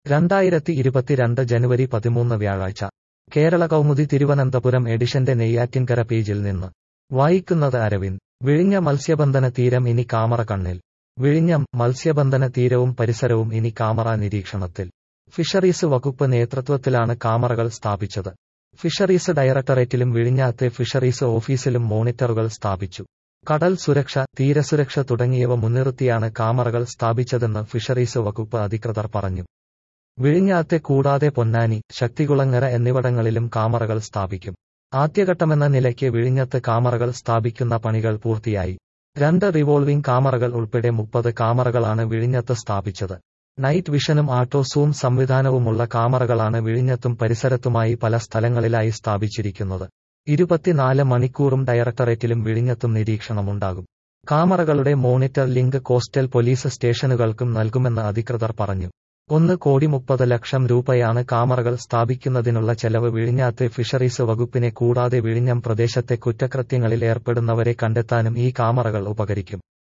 രണ്ടായിരത്തി ഇരുപത്തിരണ്ട് ജനുവരി പതിമൂന്ന് വ്യാഴാഴ്ച കേരള കൗമുദി തിരുവനന്തപുരം എഡിഷന്റെ നെയ്യാറ്റിൻകര പേജിൽ നിന്ന് വായിക്കുന്നത് അരവിന്ദ് വിഴിഞ്ഞ മത്സ്യബന്ധന തീരം ഇനി കാമറ കണ്ണിൽ വിഴിഞ്ഞം മത്സ്യബന്ധന തീരവും പരിസരവും ഇനി കാമറ നിരീക്ഷണത്തിൽ ഫിഷറീസ് വകുപ്പ് നേതൃത്വത്തിലാണ് കാമറകൾ സ്ഥാപിച്ചത് ഫിഷറീസ് ഡയറക്ടറേറ്റിലും വിഴിഞ്ഞാത്തെ ഫിഷറീസ് ഓഫീസിലും മോണിറ്ററുകൾ സ്ഥാപിച്ചു കടൽ സുരക്ഷ തീരസുരക്ഷ തുടങ്ങിയവ മുൻനിർത്തിയാണ് കാമറകൾ സ്ഥാപിച്ചതെന്ന് ഫിഷറീസ് വകുപ്പ് അധികൃതർ പറഞ്ഞു വിഴിഞ്ഞാത്തെ കൂടാതെ പൊന്നാനി ശക്തികുളങ്ങര എന്നിവിടങ്ങളിലും കാമറകൾ സ്ഥാപിക്കും ആദ്യഘട്ടമെന്ന നിലയ്ക്ക് വിഴിഞ്ഞത്ത് കാമറകൾ സ്ഥാപിക്കുന്ന പണികൾ പൂർത്തിയായി രണ്ട് റിവോൾവിംഗ് കാമറകൾ ഉൾപ്പെടെ മുപ്പത് കാമറകളാണ് വിഴിഞ്ഞത്ത് സ്ഥാപിച്ചത് നൈറ്റ് വിഷനും ആട്ടോ സൂം സംവിധാനവുമുള്ള കാമറകളാണ് വിഴിഞ്ഞത്തും പരിസരത്തുമായി പല സ്ഥലങ്ങളിലായി സ്ഥാപിച്ചിരിക്കുന്നത് ഇരുപത്തിനാല് മണിക്കൂറും ഡയറക്ടറേറ്റിലും വിഴിഞ്ഞത്തും നിരീക്ഷണമുണ്ടാകും കാമറകളുടെ മോണിറ്റർ ലിങ്ക് കോസ്റ്റൽ പോലീസ് സ്റ്റേഷനുകൾക്കും നൽകുമെന്ന് അധികൃതർ പറഞ്ഞു ഒന്ന് കോടി മുപ്പത് ലക്ഷം രൂപയാണ് കാമറകൾ സ്ഥാപിക്കുന്നതിനുള്ള ചെലവ് വിഴിഞ്ഞാത്തെ ഫിഷറീസ് വകുപ്പിനെ കൂടാതെ വിഴിഞ്ഞം പ്രദേശത്തെ കുറ്റകൃത്യങ്ങളിൽ ഏർപ്പെടുന്നവരെ കണ്ടെത്താനും ഈ കാമറകൾ ഉപകരിക്കും